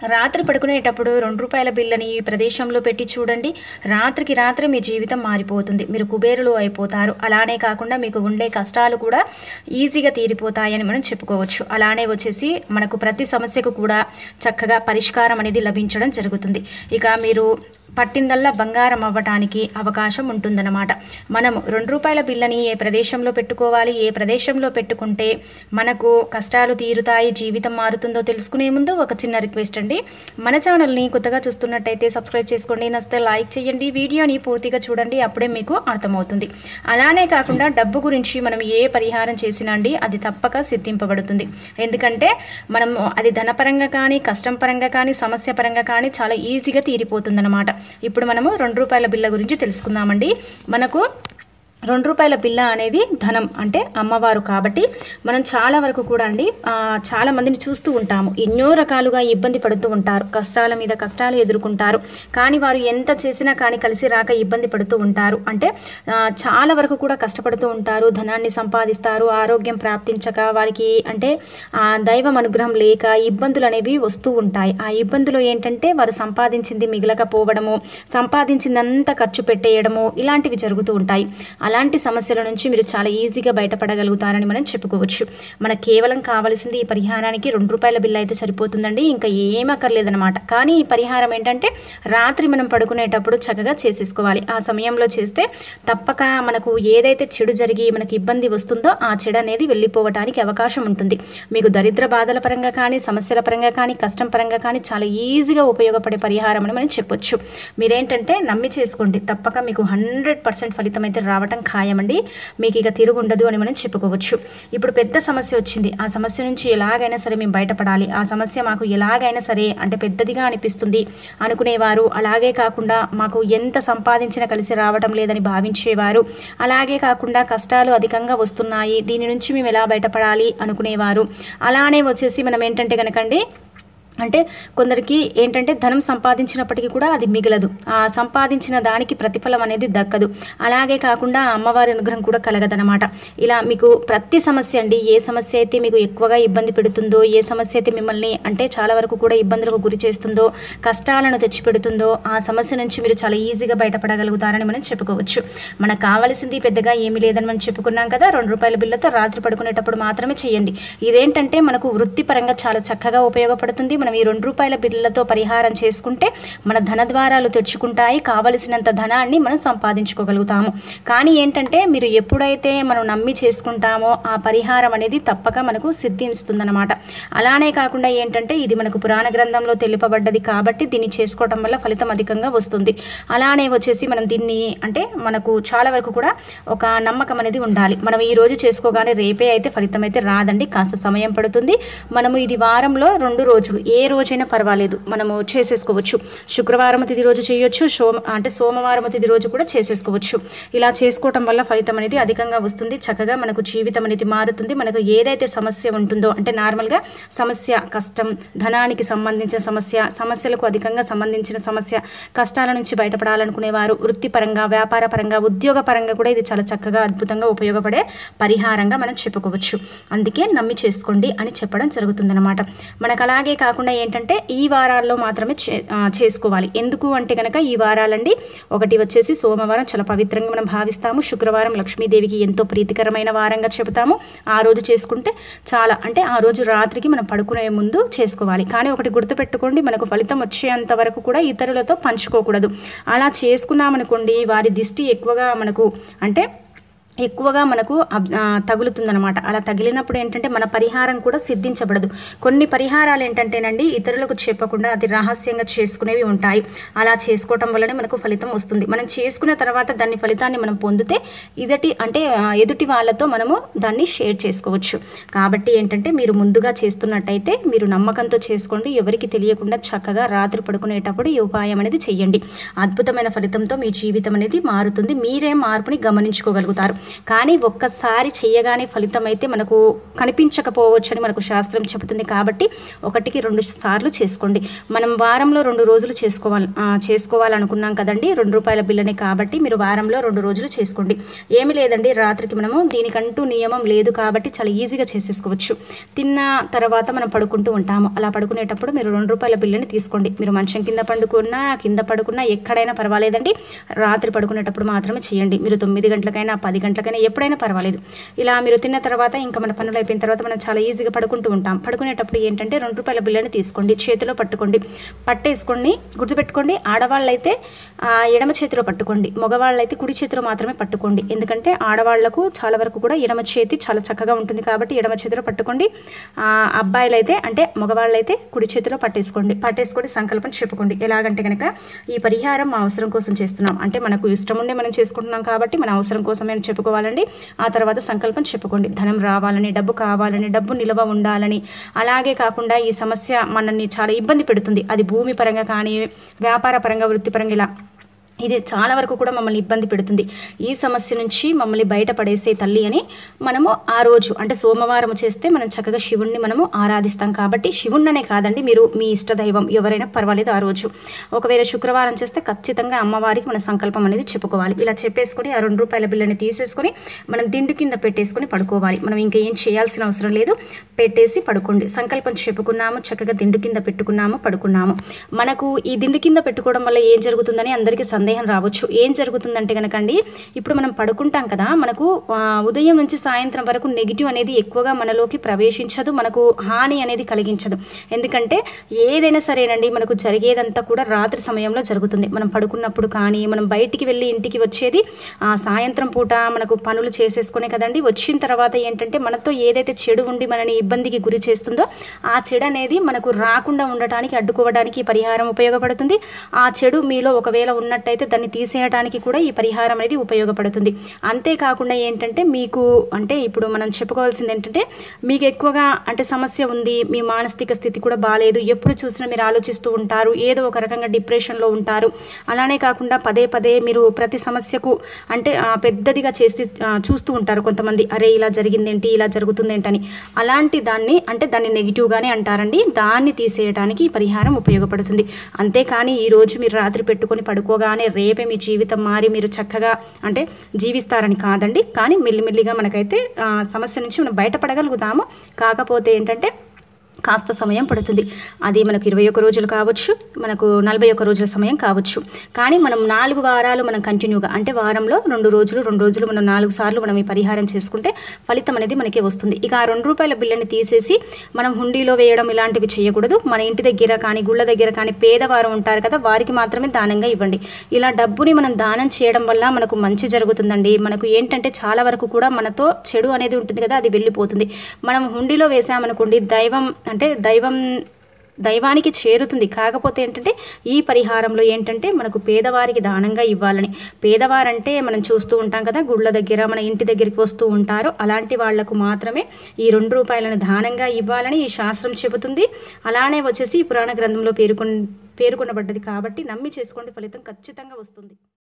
రాత్రి పడుకునేటప్పుడు రెండు రూపాయల బిల్లని ఈ ప్రదేశంలో పెట్టి చూడండి రాత్రికి రాత్రి మీ జీవితం మారిపోతుంది మీరు కుబేరులు అయిపోతారు అలానే కాకుండా మీకు ఉండే కష్టాలు కూడా ఈజీగా తీరిపోతాయని మనం చెప్పుకోవచ్చు అలానే వచ్చేసి మనకు ప్రతి సమస్యకు కూడా చక్కగా పరిష్కారం అనేది లభించడం జరుగుతుంది ఇక మీరు పట్టిందల్లా బంగారం అవ్వటానికి అవకాశం ఉంటుందన్నమాట మనం రెండు రూపాయల బిల్లని ఏ ప్రదేశంలో పెట్టుకోవాలి ఏ ప్రదేశంలో పెట్టుకుంటే మనకు కష్టాలు తీరుతాయి జీవితం మారుతుందో తెలుసుకునే ముందు ఒక చిన్న రిక్వెస్ట్ అండి మన ఛానల్ని కొత్తగా చూస్తున్నట్టయితే సబ్స్క్రైబ్ చేసుకోండి నచ్చితే లైక్ చేయండి వీడియోని పూర్తిగా చూడండి అప్పుడే మీకు అర్థమవుతుంది అలానే కాకుండా డబ్బు గురించి మనం ఏ పరిహారం చేసినా అండి అది తప్పక సిద్ధింపబడుతుంది ఎందుకంటే మనం అది ధనపరంగా కానీ కష్టం పరంగా కానీ సమస్య పరంగా కానీ చాలా ఈజీగా తీరిపోతుందన్నమాట ఇప్పుడు మనము రెండు రూపాయల బిల్ల గురించి తెలుసుకుందామండి మనకు రెండు రూపాయల బిల్ల అనేది ధనం అంటే అమ్మవారు కాబట్టి మనం చాలా వరకు కూడా అండి ఆ, చాలా మందిని చూస్తూ ఉంటాము ఎన్నో రకాలుగా ఇబ్బంది పడుతూ ఉంటారు కష్టాల మీద కష్టాలు ఎదుర్కొంటారు కానీ వారు ఎంత చేసినా కానీ కలిసి రాక ఇబ్బంది పడుతూ ఉంటారు అంటే ఆ, చాలా వరకు కూడా కష్టపడుతూ ఉంటారు ధనాన్ని సంపాదిస్తారు ఆరోగ్యం ప్రాప్తించక వారికి అంటే ఆ, దైవం అనుగ్రహం లేక ఇబ్బందులు అనేవి వస్తూ ఉంటాయి ఆ ఇబ్బందులు ఏంటంటే వారు సంపాదించింది మిగలకపోవడము సంపాదించిందంతా ఖర్చు పెట్టేయడము ఇలాంటివి జరుగుతూ ఉంటాయి అలాంటి సమస్యల నుంచి మీరు చాలా ఈజీగా బయటపడగలుగుతారని మనం చెప్పుకోవచ్చు మనకు కేవలం కావాల్సింది ఈ పరిహారానికి రెండు రూపాయల బిల్లు అయితే సరిపోతుందండి ఇంకా ఏం అక్కర్లేదన్నమాట కానీ ఈ పరిహారం ఏంటంటే రాత్రి మనం పడుకునేటప్పుడు చక్కగా చేసేసుకోవాలి ఆ సమయంలో చేస్తే తప్పక మనకు ఏదైతే చెడు జరిగి మనకి ఇబ్బంది వస్తుందో ఆ చెడు అనేది వెళ్ళిపోవటానికి అవకాశం ఉంటుంది మీకు దరిద్ర బాధల పరంగా కానీ సమస్యల పరంగా కానీ కష్టం పరంగా కానీ చాలా ఈజీగా ఉపయోగపడే పరిహారం అని మనం చెప్పొచ్చు మీరేంటంటే నమ్మి చేసుకోండి తప్పక మీకు హండ్రెడ్ పర్సెంట్ ఫలితం అయితే రావటం ఖాయమండి మీకు ఇక తిరుగుండదు అని మనం చెప్పుకోవచ్చు ఇప్పుడు పెద్ద సమస్య వచ్చింది ఆ సమస్య నుంచి ఎలాగైనా సరే మేము బయటపడాలి ఆ సమస్య మాకు ఎలాగైనా సరే అంటే పెద్దదిగా అనిపిస్తుంది అనుకునేవారు అలాగే కాకుండా మాకు ఎంత సంపాదించినా కలిసి రావటం లేదని భావించేవారు అలాగే కాకుండా కష్టాలు అధికంగా వస్తున్నాయి దీని నుంచి మేము ఎలా బయటపడాలి అనుకునేవారు అలానే వచ్చేసి మనం ఏంటంటే కనుకండి అంటే కొందరికి ఏంటంటే ధనం సంపాదించినప్పటికీ కూడా అది మిగలదు ఆ సంపాదించిన దానికి ప్రతిఫలం అనేది దక్కదు అలాగే కాకుండా ఆ అమ్మవారి అనుగ్రహం కూడా కలగదనమాట ఇలా మీకు ప్రతి సమస్య అండి ఏ సమస్య అయితే మీకు ఎక్కువగా ఇబ్బంది పెడుతుందో ఏ సమస్య అయితే మిమ్మల్ని అంటే చాలా వరకు కూడా ఇబ్బందులకు గురి చేస్తుందో కష్టాలను తెచ్చిపెడుతుందో ఆ సమస్య నుంచి మీరు చాలా ఈజీగా బయటపడగలుగుతారని మనం చెప్పుకోవచ్చు మనకు కావాల్సింది పెద్దగా ఏమీ లేదని మనం చెప్పుకున్నాం కదా రెండు రూపాయల బిల్లతో రాత్రి పడుకునేటప్పుడు మాత్రమే చేయండి ఇదేంటంటే మనకు వృత్తిపరంగా చాలా చక్కగా ఉపయోగపడుతుంది మనం ఈ రెండు రూపాయల బిల్లలతో పరిహారం చేసుకుంటే మన ధన ద్వారాలు తెచ్చుకుంటాయి కావలసినంత ధనాన్ని మనం సంపాదించుకోగలుగుతాము కానీ ఏంటంటే మీరు ఎప్పుడైతే మనం నమ్మి చేసుకుంటామో ఆ పరిహారం అనేది తప్పక మనకు సిద్ధిస్తుందన్నమాట అలానే కాకుండా ఏంటంటే ఇది మనకు పురాణ గ్రంథంలో తెలుపబడ్డది కాబట్టి దీన్ని చేసుకోవటం వల్ల ఫలితం అధికంగా వస్తుంది అలానే వచ్చేసి మనం దీన్ని అంటే మనకు చాలా వరకు కూడా ఒక నమ్మకం అనేది ఉండాలి మనం ఈ రోజు చేసుకోగానే రేపే అయితే ఫలితం అయితే రాదండి కాస్త సమయం పడుతుంది మనము ఇది వారంలో రెండు రోజులు ఏ రోజైనా పర్వాలేదు మనము చేసేసుకోవచ్చు శుక్రవారం తిది రోజు చేయొచ్చు సోమ అంటే సోమవారం తిది రోజు కూడా చేసేసుకోవచ్చు ఇలా చేసుకోవటం వల్ల ఫలితం అనేది అధికంగా వస్తుంది చక్కగా మనకు జీవితం అనేది మారుతుంది మనకు ఏదైతే సమస్య ఉంటుందో అంటే నార్మల్గా సమస్య కష్టం ధనానికి సంబంధించిన సమస్య సమస్యలకు అధికంగా సంబంధించిన సమస్య కష్టాల నుంచి బయటపడాలనుకునేవారు వృత్తిపరంగా వ్యాపార పరంగా ఉద్యోగ పరంగా కూడా ఇది చాలా చక్కగా అద్భుతంగా ఉపయోగపడే పరిహారంగా మనం చెప్పుకోవచ్చు అందుకే నమ్మి చేసుకోండి అని చెప్పడం జరుగుతుందన్నమాట మనకు అలాగే కాకుండా ఏంటంటే ఈ వారాల్లో మాత్రమే చే ఆ, చేసుకోవాలి ఎందుకు అంటే కనుక ఈ వారాలండి ఒకటి వచ్చేసి సోమవారం చాలా పవిత్రంగా మనం భావిస్తాము శుక్రవారం లక్ష్మీదేవికి ఎంతో ప్రీతికరమైన వారంగా చెబుతాము ఆ రోజు చేసుకుంటే చాలా అంటే ఆ రోజు రాత్రికి మనం పడుకునే ముందు చేసుకోవాలి కానీ ఒకటి గుర్తుపెట్టుకోండి మనకు ఫలితం వచ్చేంత వరకు కూడా ఇతరులతో పంచుకోకూడదు అలా చేసుకున్నామనుకోండి వారి దిష్టి ఎక్కువగా మనకు అంటే ఎక్కువగా మనకు అబ్- ఆ, తగులుతుందనమాట అలా తగిలినప్పుడు ఏంటంటే మన పరిహారం కూడా సిద్ధించబడదు కొన్ని పరిహారాలు ఏంటంటేనండి ఇతరులకు చెప్పకుండా అది రహస్యంగా చేసుకునేవి ఉంటాయి అలా చేసుకోవటం వల్లనే మనకు ఫలితం వస్తుంది మనం చేసుకున్న తర్వాత దాని ఫలితాన్ని మనం పొందితే ఇదటి అంటే ఆ, ఎదుటి వాళ్ళతో మనము దాన్ని షేర్ చేసుకోవచ్చు కాబట్టి ఏంటంటే మీరు ముందుగా చేస్తున్నట్టయితే మీరు నమ్మకంతో చేసుకోండి ఎవరికి తెలియకుండా చక్కగా రాత్రి పడుకునేటప్పుడు ఈ ఉపాయం అనేది చెయ్యండి అద్భుతమైన ఫలితంతో మీ జీవితం అనేది మారుతుంది మీరే మార్పుని గమనించుకోగలుగుతారు కానీ ఒక్కసారి చేయగానే ఫలితం అయితే మనకు కనిపించకపోవచ్చు అని మనకు శాస్త్రం చెబుతుంది కాబట్టి ఒకటికి రెండు సార్లు చేసుకోండి మనం వారంలో రెండు రోజులు చేసుకోవాలి ఆ, చేసుకోవాలనుకున్నాం కదండి రెండు రూపాయల బిల్లని కాబట్టి మీరు వారంలో రెండు రోజులు చేసుకోండి ఏమీ లేదండి రాత్రికి మనము దీనికంటూ నియమం లేదు కాబట్టి చాలా ఈజీగా చేసేసుకోవచ్చు తిన్న తర్వాత మనం పడుకుంటూ ఉంటాము అలా పడుకునేటప్పుడు మీరు రెండు రూపాయల బిల్లుని తీసుకోండి మీరు మంచం కింద పండుకున్నా కింద పడుకున్నా ఎక్కడైనా పర్వాలేదండి రాత్రి పడుకునేటప్పుడు మాత్రమే చేయండి మీరు తొమ్మిది గంటలకైనా పది గంటలకైనా ఎప్పుడైనా పర్వాలేదు ఇలా మీరు తిన్న తర్వాత ఇంకా మన పనులు అయిపోయిన తర్వాత మనం చాలా ఈజీగా పడుకుంటూ ఉంటాం పడుకునేటప్పుడు ఏంటంటే రెండు రూపాయల బిల్లుని తీసుకోండి చేతిలో పట్టుకోండి పట్టేసుకోండి గుర్తుపెట్టుకోండి ఆడవాళ్ళైతే ఆ, ఎడమ చేతిలో పట్టుకోండి మగవాళ్ళైతే కుడి చేతిలో మాత్రమే పట్టుకోండి ఎందుకంటే ఆడవాళ్లకు చాలా వరకు కూడా ఎడమ చేతి చాలా చక్కగా ఉంటుంది కాబట్టి ఎడమ చేతిలో పట్టుకోండి ఆ, అబ్బాయిలైతే అంటే మగవాళ్ళైతే కుడి చేతిలో పట్టేసుకోండి పట్టేసుకొని సంకల్పం చెప్పుకోండి ఎలాగంటే కనుక ఈ పరిహారం మా అవసరం కోసం చేస్తున్నాం అంటే మనకు ఇష్టం ఉండే మనం చేసుకుంటున్నాం కాబట్టి మన అవసరం కోసమే అని చెప్పుకోవాలండి ఆ తర్వాత సంకల్పం చెప్పుకోండి ధనం రావాలని డబ్బు కావాలని డబ్బు నిల్వ ఉండాలని అలాగే కాకుండా ఈ సమస్య మనల్ని చాలా ఇబ్బంది పెడుతుంది అది భూమి పరంగా కానీ వ్యాపార పరంగా వృత్తిపరంగా ఇలా ఇది చాలా వరకు కూడా మమ్మల్ని ఇబ్బంది పెడుతుంది ఈ సమస్య నుంచి మమ్మల్ని బయటపడేసే తల్లి అని మనము ఆ రోజు అంటే సోమవారం చేస్తే మనం చక్కగా శివుణ్ణి మనము ఆరాధిస్తాం కాబట్టి శివుణ్ణనే కాదండి మీరు మీ ఇష్టదైవం ఎవరైనా పర్వాలేదు ఆ రోజు ఒకవేళ శుక్రవారం చేస్తే ఖచ్చితంగా అమ్మవారికి మన సంకల్పం అనేది చెప్పుకోవాలి ఇలా చెప్పేసుకొని ఆ రెండు రూపాయల బిల్లుని తీసేసుకొని మనం దిండు కింద పెట్టేసుకొని పడుకోవాలి మనం ఇంకా ఏం చేయాల్సిన అవసరం లేదు పెట్టేసి పడుకోండి సంకల్పం చెప్పుకున్నాము చక్కగా దిండు కింద పెట్టుకున్నాము పడుకున్నాము మనకు ఈ దిండు కింద పెట్టుకోవడం వల్ల ఏం జరుగుతుందని అందరికీ సందేహం రావచ్చు ఏం జరుగుతుందంటే కనుకండి ఇప్పుడు మనం పడుకుంటాం కదా మనకు ఆ, ఉదయం నుంచి సాయంత్రం వరకు నెగిటివ్ అనేది ఎక్కువగా మనలోకి ప్రవేశించదు మనకు హాని అనేది కలిగించదు ఎందుకంటే ఏదైనా సరేనండి మనకు జరిగేదంతా కూడా రాత్రి సమయంలో జరుగుతుంది మనం పడుకున్నప్పుడు కానీ మనం బయటికి వెళ్ళి ఇంటికి వచ్చేది ఆ, సాయంత్రం పూట మనకు పనులు చేసేసుకునే కదండి వచ్చిన తర్వాత ఏంటంటే మనతో ఏదైతే చెడు ఉండి మనని ఇబ్బందికి గురి చేస్తుందో ఆ చెడు అనేది మనకు రాకుండా ఉండటానికి అడ్డుకోవడానికి ఈ పరిహారం ఉపయోగపడుతుంది ఆ చెడు మీలో ఒకవేళ ఉన్నట్టయితే దాన్ని తీసేయడానికి కూడా ఈ పరిహారం అనేది ఉపయోగపడుతుంది అంతేకాకుండా ఏంటంటే మీకు అంటే ఇప్పుడు మనం చెప్పుకోవాల్సింది ఏంటంటే మీకు ఎక్కువగా అంటే సమస్య ఉంది మీ మానసిక స్థితి కూడా బాగాలేదు ఎప్పుడు చూసినా మీరు ఆలోచిస్తూ ఉంటారు ఏదో ఒక రకంగా డిప్రెషన్లో ఉంటారు అలానే కాకుండా పదే పదే మీరు ప్రతి సమస్యకు అంటే ఆ, పెద్దదిగా చేసి ఆ, చూస్తూ ఉంటారు కొంతమంది అరే ఇలా జరిగిందేంటి ఇలా జరుగుతుందేంటని అలాంటి దాన్ని అంటే దాన్ని నెగిటివ్గానే అంటారండి దాన్ని తీసేయడానికి ఈ పరిహారం ఉపయోగపడుతుంది అంతేకాని ఈ రోజు మీరు రాత్రి పెట్టుకొని పడుకోగానే రేపే మీ జీవితం మారి మీరు చక్కగా అంటే జీవిస్తారని కాదండి కానీ మెల్లిమెల్లిగా మనకైతే ఆ, సమస్య నుంచి మనం బయటపడగలుగుతాము కాకపోతే ఏంటంటే కాస్త సమయం పడుతుంది అది మనకు ఇరవై ఒక్క రోజులు కావచ్చు మనకు నలభై ఒక్క రోజుల సమయం కావచ్చు కానీ మనం నాలుగు వారాలు మనం కంటిన్యూగా అంటే వారంలో రెండు రోజులు రెండు రోజులు మనం నాలుగు సార్లు మనం ఈ పరిహారం చేసుకుంటే ఫలితం అనేది మనకి వస్తుంది ఇక ఆ రెండు రూపాయల బిల్లని తీసేసి మనం హుండీలో వేయడం ఇలాంటివి చేయకూడదు మన ఇంటి దగ్గర కానీ గుళ్ళ దగ్గర కానీ పేదవారు ఉంటారు కదా వారికి మాత్రమే దానంగా ఇవ్వండి ఇలా డబ్బుని మనం దానం చేయడం వల్ల మనకు మంచి జరుగుతుందండి మనకు ఏంటంటే చాలా వరకు కూడా మనతో చెడు అనేది ఉంటుంది కదా అది వెళ్ళిపోతుంది మనం హుండీలో వేసామనుకోండి దైవం అంటే దైవం దైవానికి చేరుతుంది కాకపోతే ఏంటంటే ఈ పరిహారంలో ఏంటంటే మనకు పేదవారికి దానంగా ఇవ్వాలని పేదవారంటే మనం చూస్తూ ఉంటాం కదా గుళ్ళ దగ్గర మన ఇంటి దగ్గరికి వస్తూ ఉంటారు అలాంటి వాళ్లకు మాత్రమే ఈ రెండు రూపాయలను దానంగా ఇవ్వాలని ఈ శాస్త్రం చెబుతుంది అలానే వచ్చేసి ఈ పురాణ గ్రంథంలో పేర్కొన్ పేర్కొనబడ్డది కాబట్టి నమ్మి చేసుకోండి ఫలితం ఖచ్చితంగా వస్తుంది